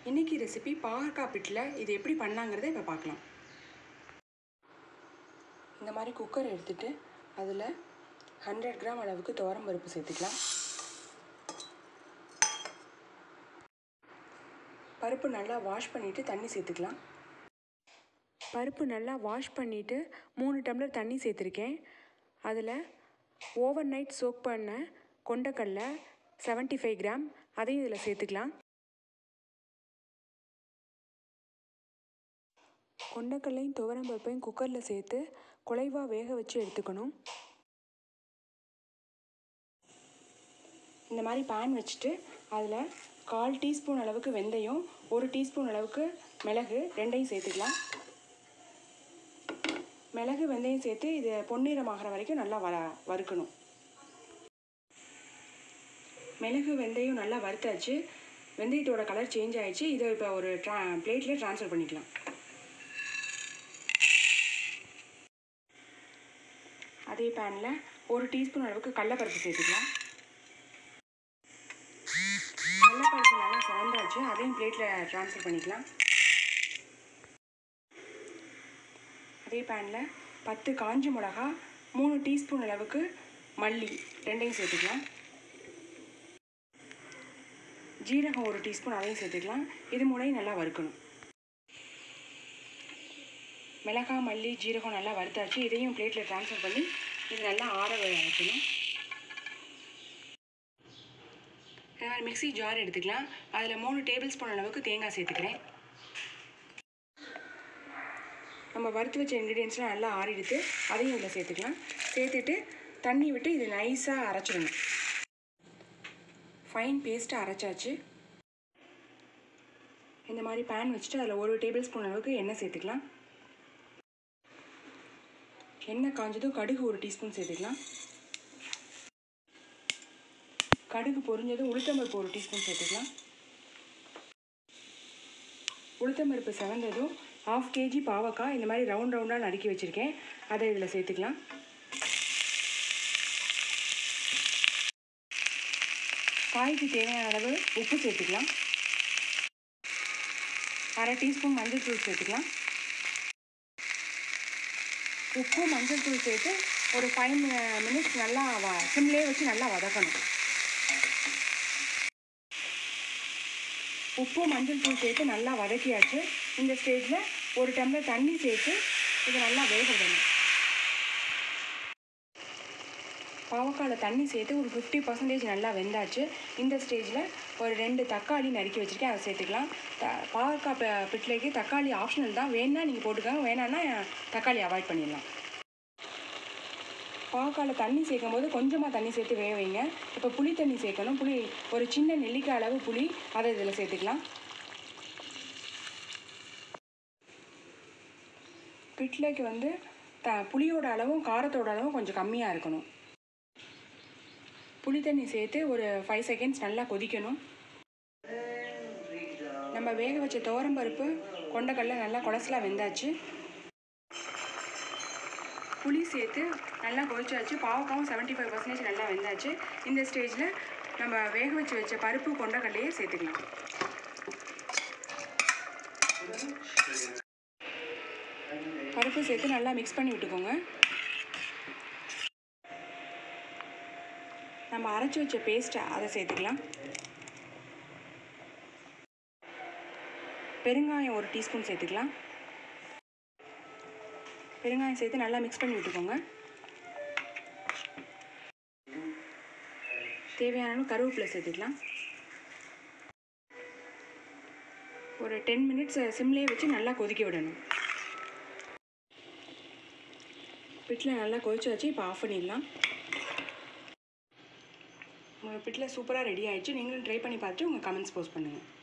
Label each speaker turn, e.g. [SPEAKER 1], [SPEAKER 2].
[SPEAKER 1] இன்னைக்கு ரெசிபி பாகற்காய் பிட்டில் இது எப்படி பண்ணாங்கிறத இப்போ பார்க்கலாம் இந்த மாதிரி குக்கர் எடுத்துட்டு அதில் ஹண்ட்ரட் கிராம் அளவுக்கு துவரம் பருப்பு சேர்த்துக்கலாம் பருப்பு நல்லா வாஷ் பண்ணிவிட்டு தண்ணி சேர்த்துக்கலாம் பருப்பு நல்லா வாஷ் பண்ணிவிட்டு மூணு டம்ளர் தண்ணி சேர்த்துருக்கேன் அதில் ஓவர் நைட் சோக் பண்ண கொண்டக்கடலை செவன்ட்டி ஃபைவ் கிராம் அதையும் இதில் சேர்த்துக்கலாம் கொண்டக்கடலையும் துவரம் பருப்பையும் குக்கரில் சேர்த்து குலைவாக வேக வச்சு எடுத்துக்கணும் இந்த மாதிரி பேன் வச்சுட்டு அதில் கால் டீஸ்பூன் அளவுக்கு வெந்தயம் ஒரு டீஸ்பூன் அளவுக்கு மிளகு ரெண்டையும் சேர்த்துக்கலாம் மிளகு வெந்தயம் சேர்த்து இது பொன்னிறமாகிற வரைக்கும் நல்லா வர வறுக்கணும் மிளகு வெந்தயம் நல்லா வறுத்தாச்சு வெந்தயத்தோட கலர் சேஞ்ச் ஆயிடுச்சு இதை இப்போ ஒரு ட்ரா பிளேட்டில் ட்ரான்ஸ்ஃபர் பண்ணிக்கலாம் அதே பேனில் ஒரு டீஸ்பூன் அளவுக்கு கடலப்பருப்பு சேர்த்துக்கலாம் கடலப்பருப்பு நல்லா சிறந்தாச்சு அதையும் பிளேட்டில் ட்ரான்ஸ்ஃபர் பண்ணிக்கலாம் அதே பேனில் பத்து காஞ்ச மிளகா மூணு டீஸ்பூன் அளவுக்கு மல்லி ரெண்டையும் சேர்த்துக்கலாம் ஜீரகம் ஒரு டீஸ்பூன் அதையும் சேர்த்துக்கலாம் இது மூணையும் நல்லா வறுக்கணும் மிளகாய் மல்லி ஜீரகம் நல்லா வறுத்தாச்சு இதையும் பிளேட்டில் ட்ரான்ஸ்ஃபர் பண்ணி இது நல்லா ஆற வைக்கணும் இந்த மாதிரி மிக்ஸி ஜார் எடுத்துக்கலாம் அதில் மூணு டேபிள் ஸ்பூன் அளவுக்கு தேங்காய் சேர்த்துக்கிறேன் நம்ம வறுத்து வச்ச இன்க்ரீடியன்ஸ்லாம் நல்லா ஆறிடுத்து அதையும் இதில் சேர்த்துக்கலாம் சேர்த்துட்டு தண்ணி விட்டு இது நைஸாக அரைச்சிடணும் ஃபைன் பேஸ்ட்டாக அரைச்சாச்சு இந்த மாதிரி பேன் வச்சுட்டு அதில் ஒரு டேபிள் ஸ்பூன் அளவுக்கு எண்ணெய் சேர்த்துக்கலாம் எண்ணெய் காஞ்சதும் கடுகு ஒரு டீஸ்பூன் சேர்த்துக்கலாம் கடுகு பொரிஞ்சதும் உளுத்தம்பருப்பு ஒரு டீஸ்பூன் சேர்த்துக்கலாம் உளுத்தம்பருப்பு செவந்ததும் ஆஃப் கேஜி பாவக்காய் இந்த மாதிரி ரவுண்ட் ரவுண்டாக நறுக்கி வச்சுருக்கேன் அதை இதில் சேர்த்துக்கலாம் காய்க்கு தேவையான அளவு உப்பு சேர்த்துக்கலாம் அரை டீஸ்பூன் மஞ்சள் தூள் சேர்த்துக்கலாம் உப்பு மஞ்சள் தூள் சேர்த்து ஒரு ஃபைவ் மினிட்ஸ் நல்லா வ சிம்லேயே வச்சு நல்லா வதக்கணும் உப்பு மஞ்சள் தூள் சேர்த்து நல்லா வதக்கியாச்சு இந்த ஸ்டேஜில் ஒரு டம்ளர் தண்ணி சேர்த்து இதை நல்லா வேக விடணும் பாவக்காயில் தண்ணி சேர்த்து ஒரு ஃபிஃப்டி பர்சன்டேஜ் நல்லா வெந்தாச்சு இந்த ஸ்டேஜில் ஒரு ரெண்டு தக்காளி நறுக்கி வச்சுருக்கேன் அதை சேர்த்துக்கலாம் த பாவக்காய் ப பிட்லைக்கு தக்காளி ஆப்ஷனல் தான் வேணா நீங்கள் போட்டுக்கோங்க வேணான்னா தக்காளி அவாய்ட் பண்ணிடலாம் பாவக்காயில் தண்ணி சேர்க்கும் போது கொஞ்சமாக தண்ணி சேர்த்து வேக வைங்க இப்போ புளி தண்ணி சேர்க்கணும் புளி ஒரு சின்ன நெல்லிக்காய் அளவு புளி அதை இதில் சேர்த்துக்கலாம் பிட்லைக்கு வந்து த புளியோட அளவும் காரத்தோட அளவும் கொஞ்சம் கம்மியாக இருக்கணும் புளி தண்ணி சேர்த்து ஒரு ஃபைவ் செகண்ட்ஸ் நல்லா கொதிக்கணும் நம்ம வேக வச்ச துவரம்பருப்பு கொண்டக்கடலை நல்லா குடசலாக வெந்தாச்சு புளி சேர்த்து நல்லா கொதிச்சாச்சு பாவக்காவும் செவன்ட்டி ஃபைவ் பர்சன்டேஜ் நல்லா வெந்தாச்சு இந்த ஸ்டேஜில் நம்ம வேக வச்சு வச்ச பருப்பு கொண்டக்கடலையே சேர்த்துக்கலாம் பருப்பு சேர்த்து நல்லா மிக்ஸ் பண்ணி விட்டுக்கோங்க நம்ம அரைச்சி வச்ச பேஸ்ட்டை அதை சேர்த்துக்கலாம் பெருங்காயம் ஒரு டீஸ்பூன் சேர்த்துக்கலாம் பெருங்காயம் சேர்த்து நல்லா மிக்ஸ் பண்ணி விட்டுக்கோங்க தேவையான அளவு கருவேப்பிலை சேர்த்துக்கலாம் ஒரு டென் மினிட்ஸ் சிம்லேயே வச்சு நல்லா கொதிக்க விடணும் பிட்டில் நல்லா கொதிச்சு வச்சு இப்போ ஆஃப் பண்ணிடலாம் உங்கள் பிட்டில் சூப்பராக ரெடி ஆயிடுச்சு நீங்களும் ட்ரை பண்ணி பார்த்துட்டு உங்கள் கமெண்ட்ஸ் போஸ்ட் பண்ணுங்கள்